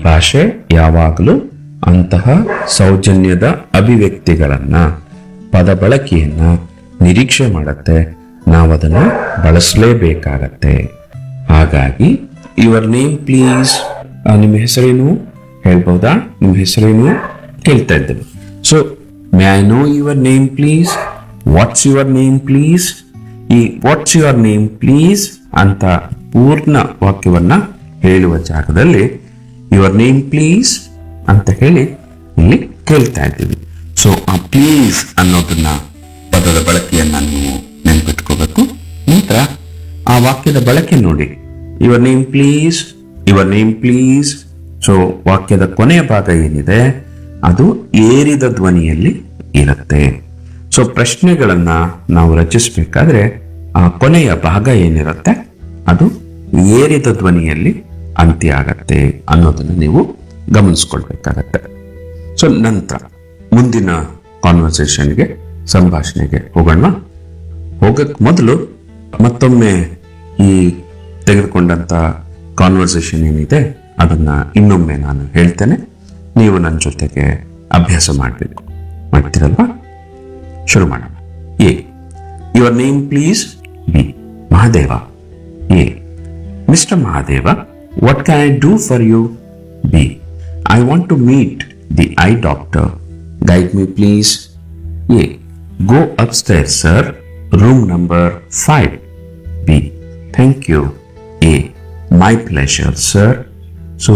ಭಾಷೆ ಯಾವಾಗಲೂ ಅಂತಹ ಸೌಜನ್ಯದ ಅಭಿವ್ಯಕ್ತಿಗಳನ್ನ ಪದ ಬಳಕೆಯನ್ನ ನಿರೀಕ್ಷೆ ಮಾಡುತ್ತೆ ನಾವದನ್ನು ಬಳಸಲೇಬೇಕಾಗತ್ತೆ ಹಾಗಾಗಿ ಯುವರ್ ನೇಮ್ ಪ್ಲೀಸ್ ನಿಮ್ಮ ಹೆಸರೇನು ಹೇಳ್ಬಹುದಾ ನಿಮ್ಮ ಹೆಸರೇನು ಕೇಳ್ತಾ ಇದ್ದೇವೆ so may I know your name please what's your name please ಈ ವಾಟ್ಸ್ ಯುವರ್ ನೇಮ್ ಪ್ಲೀಸ್ ಅಂತ ಪೂರ್ಣ ವಾಕ್ಯವನ್ನ ಹೇಳುವ ಜಾಗದಲ್ಲಿ ಯುವರ್ ನೇಮ್ ಪ್ಲೀಸ್ ಅಂತ ಹೇಳಿ ಇಲ್ಲಿ ಕೇಳ್ತಾ ಇದ್ದೀವಿ ಸೊ ಆ ಪ್ಲೀಸ್ ಅನ್ನೋದನ್ನ ಪದದ ಬಳಕೆಯನ್ನ ನೀವು ನೆನ್ಪಿಟ್ಕೋಬೇಕು ನಂತರ ಆ ವಾಕ್ಯದ ಬಳಕೆ ನೋಡಿ your name please your name please so ವಾಕ್ಯದ ಕೊನೆಯ ಭಾಗ ಏನಿದೆ ಅದು ಏರಿದ ಧ್ವನಿಯಲ್ಲಿ ಇರುತ್ತೆ ಸೊ ಪ್ರಶ್ನೆಗಳನ್ನ ನಾವು ರಚಿಸಬೇಕಾದ್ರೆ ಆ ಕೊನೆಯ ಭಾಗ ಏನಿರುತ್ತೆ ಅದು ಏರಿದ ಧ್ವನಿಯಲ್ಲಿ ಅಂತ್ಯ ಆಗತ್ತೆ ಅನ್ನೋದನ್ನ ನೀವು ಗಮನಿಸ್ಕೊಳ್ಬೇಕಾಗತ್ತೆ ಸೊ ನಂತರ ಮುಂದಿನ ಕಾನ್ವರ್ಸೇಷನ್ಗೆ ಸಂಭಾಷಣೆಗೆ ಹೋಗೋಣ ಹೋಗಕ್ ಮೊದಲು ಮತ್ತೊಮ್ಮೆ ಈ ತೆಗೆದುಕೊಂಡಂತ ಕಾನ್ವರ್ಸೇಷನ್ ಏನಿದೆ ಅದನ್ನ ಇನ್ನೊಮ್ಮೆ ನಾನು ಹೇಳ್ತೇನೆ ನೀವು ನನ್ನ ಜೊತೆಗೆ ಅಭ್ಯಾಸ ಮಾಡಬೇಕು ಮಾಡ್ತೀರಲ್ವಾ ಶುರು ಮಾಡೋಣ A your name please B Mahadeva A mister Mahadeva what can I do for you B I want to meet the I doctor guide me please A go upstair sir room number five B thank you A my pleasure sir so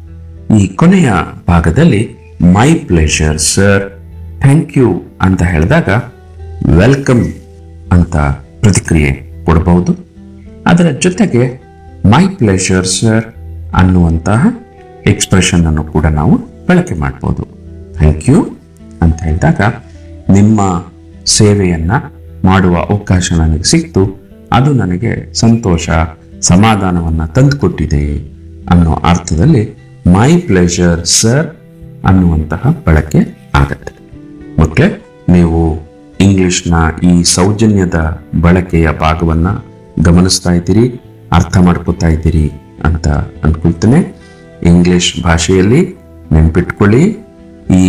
ಈ ಕೊನೆಯ ಭಾಗದಲ್ಲಿ my pleasure sir thank you ಅಂತ ಹೇಳಿದಾಗ welcome ಅಂತ ಪ್ರತಿಕ್ರಿಯೆ ಕೊಡಬಹುದು ಅದರ ಜೊತೆಗೆ ಮೈ ಪ್ಲೆಷರ್ ಸರ್ ಅನ್ನುವಂತಹ ಎಕ್ಸ್ಪ್ರೆಷನ್ ಅನ್ನು ಕೂಡ ನಾವು ಬಳಕೆ ಮಾಡ್ಬೋದು ಥ್ಯಾಂಕ್ ಯು ಅಂತ ಹೇಳಿದಾಗ ನಿಮ್ಮ ಸೇವೆಯನ್ನ ಮಾಡುವ ಅವಕಾಶ ನನಗೆ ಸಿಕ್ತು ಅದು ನನಗೆ ಸಂತೋಷ ಸಮಾಧಾನವನ್ನ ತಂದುಕೊಟ್ಟಿದೆ ಅನ್ನೋ ಅರ್ಥದಲ್ಲಿ ಮೈ ಪ್ಲೆಷರ್ ಸರ್ ಅನ್ನುವಂತಹ ಬಳಕೆ ಆಗತ್ತೆ ಮಕ್ಕಳೇ ನೀವು ಇಂಗ್ಲಿಷ್ನ ಈ ಸೌಜನ್ಯದ ಬಳಕೆಯ ಭಾಗವನ್ನ ಗಮನಿಸ್ತಾ ಇದ್ದೀರಿ ಅರ್ಥ ಮಾಡ್ಕೋತಾ ಇದ್ದೀರಿ ಅಂತ ಅನ್ಕೊಳ್ತೇನೆ ಇಂಗ್ಲಿಷ್ ಭಾಷೆಯಲ್ಲಿ ನೆನ್ಪಿಟ್ಕೊಳ್ಳಿ ಈ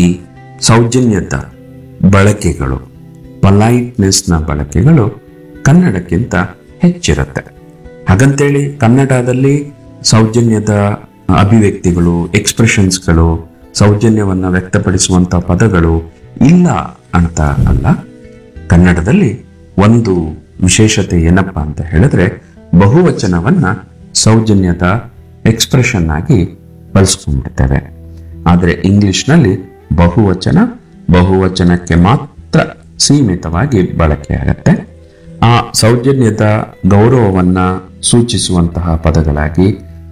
ಸೌಜನ್ಯದ ಬಳಕೆಗಳು ಪೊಲೈಟ್ನೆಸ್ನ ಬಳಕೆಗಳು ಕನ್ನಡಕ್ಕಿಂತ ಹೆಚ್ಚಿರುತ್ತೆ ಹಾಗಂತೇಳಿ ಕನ್ನಡದಲ್ಲಿ ಸೌಜನ್ಯದ ಅಭಿವ್ಯಕ್ತಿಗಳು ಎಕ್ಸ್ಪ್ರೆಷನ್ಸ್ಗಳು ಸೌಜನ್ಯವನ್ನ ವ್ಯಕ್ತಪಡಿಸುವಂತ ಪದಗಳು ಇಲ್ಲ ಅಂತ ಅಲ್ಲ ಕನ್ನಡದಲ್ಲಿ ಒಂದು ವಿಶೇಷತೆ ಏನಪ್ಪಾ ಅಂತ ಹೇಳಿದ್ರೆ ಬಹುವಚನವನ್ನ ಸೌಜನ್ಯದ ಎಕ್ಸ್ಪ್ರೆಷನ್ ಆಗಿ ಬಳಸ್ಕೊಂಡಿರ್ತೇವೆ ಆದರೆ ಇಂಗ್ಲಿಷ್ನಲ್ಲಿ ಬಹುವಚನ ಬಹುವಚನಕ್ಕೆ ಮಾತ್ರ ಸೀಮಿತವಾಗಿ ಬಳಕೆಯಾಗತ್ತೆ ಆ ಸೌಜನ್ಯದ ಗೌರವವನ್ನ ಸೂಚಿಸುವಂತಹ ಪದಗಳಾಗಿ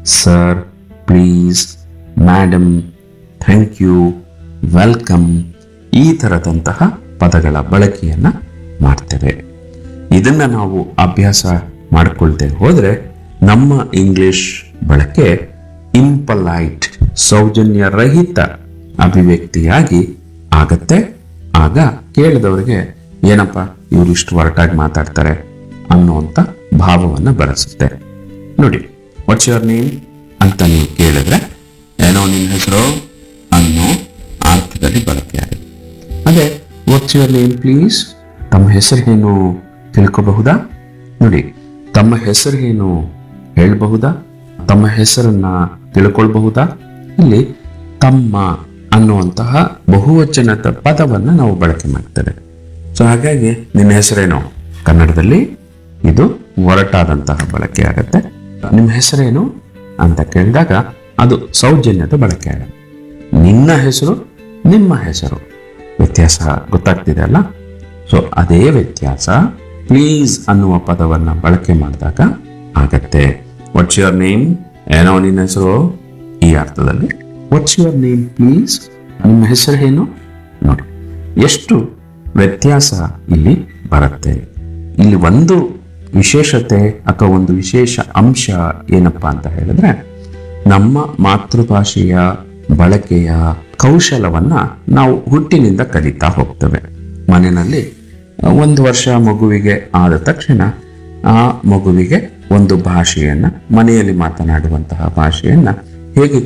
sir please madam thank you welcome ಈ ಥರದಂತಹ ಪದಗಳ ಬಳಕೆಯನ್ನ ಮಾಡ್ತೇವೆ ಇದನ್ನ ನಾವು ಅಭ್ಯಾಸ ಮಾಡಿಕೊಳ್ದೆ ಹೋದ್ರೆ ನಮ್ಮ ಇಂಗ್ಲಿಷ್ ಬಳಕೆ ಇಂಪಲೈಟ್ ಸೌಜನ್ಯ ರಹಿತ ಅಭಿವ್ಯಕ್ತಿಯಾಗಿ ಆಗತ್ತೆ ಆಗ ಕೇಳಿದವರಿಗೆ ಏನಪ್ಪ ಇವರು ಇಷ್ಟು ಒರಟಾಗಿ ಮಾತಾಡ್ತಾರೆ ಅನ್ನುವಂಥ ಭಾವವನ್ನು ಬೆಳೆಸುತ್ತೆ ನೋಡಿ ವಾಟ್ಸ್ ಯುವರ್ ನೇಮ್ ಅಂತ ನೀವು ಕೇಳಿದ್ರೆ ಏನೋ ನಿನ್ನ ಹೆಸರು ಅನ್ನೋ ಅರ್ಥದಲ್ಲಿ ಬಳಕೆಯಾಗುತ್ತೆ ಅದೇ ವಾಟ್ಸ್ ಯುವರ್ ನೇಮ್ ಪ್ಲೀಸ್ ತಮ್ಮ ಹೆಸರೇನು ತಿಳ್ಕೋಬಹುದಾ ನೋಡಿ ತಮ್ಮ ಹೆಸರೇನು ಹೇಳಬಹುದಾ ತಮ್ಮ ಹೆಸರನ್ನ ತಿಳ್ಕೊಳ್ಬಹುದಾ ಇಲ್ಲಿ ತಮ್ಮ ಅನ್ನುವಂತಹ ಬಹುವಚನದ ಪದವನ್ನ ನಾವು ಬಳಕೆ ಮಾಡ್ತೇವೆ ಸೊ ಹಾಗಾಗಿ ನಿನ್ನ ಹೆಸರೇನು ಕನ್ನಡದಲ್ಲಿ ಇದು ಒರಟಾದಂತಹ ಬಳಕೆ ಆಗತ್ತೆ ನಿಮ್ಮ ಹೆಸರೇನು ಅಂತ ಕೇಳಿದಾಗ ಅದು ಸೌಜನ್ಯದ ಬಳಕೆ ಆಗತ್ತೆ ನಿನ್ನ ಹೆಸರು ನಿಮ್ಮ ಹೆಸರು ವ್ಯತ್ಯಾಸ ಗೊತ್ತಾಗ್ತಿದೆ ಅಲ್ಲ ಸೊ ಅದೇ ವ್ಯತ್ಯಾಸ ಪ್ಲೀಸ್ ಅನ್ನುವ ಪದವನ್ನ ಬಳಕೆ ಮಾಡಿದಾಗ ಆಗತ್ತೆ ವಾಟ್ಸ್ ಯುವರ್ ನೇಮ್ ಏನೋ ನಿನ್ನ ಹೆಸರು ಈ ಅರ್ಥದಲ್ಲಿ ವಾಟ್ಸ್ ಯುವರ್ ನೇಮ್ ಪ್ಲೀಸ್ ನಿಮ್ಮ ಹೆಸರು ಏನು ನೋಡಿ ಎಷ್ಟು ವ್ಯತ್ಯಾಸ ಇಲ್ಲಿ ಬರುತ್ತೆ ಇಲ್ಲಿ ಒಂದು ವಿಶೇಷತೆ ಅಥವಾ ಒಂದು ವಿಶೇಷ ಅಂಶ ಏನಪ್ಪಾ ಅಂತ ಹೇಳಿದ್ರೆ ನಮ್ಮ ಮಾತೃಭಾಷೆಯ ಬಳಕೆಯ ಕೌಶಲವನ್ನ ನಾವು ಹುಟ್ಟಿನಿಂದ ಕಲಿತಾ ಹೋಗ್ತೇವೆ ಮನೆಯಲ್ಲಿ ಒಂದು ವರ್ಷ ಮಗುವಿಗೆ ಆದ ತಕ್ಷಣ ಆ ಮಗುವಿಗೆ ಒಂದು ಭಾಷೆಯನ್ನ ಮನೆಯಲ್ಲಿ ಮಾತನಾಡುವಂತಹ ಭಾಷೆಯನ್ನ ಹೇಗೆ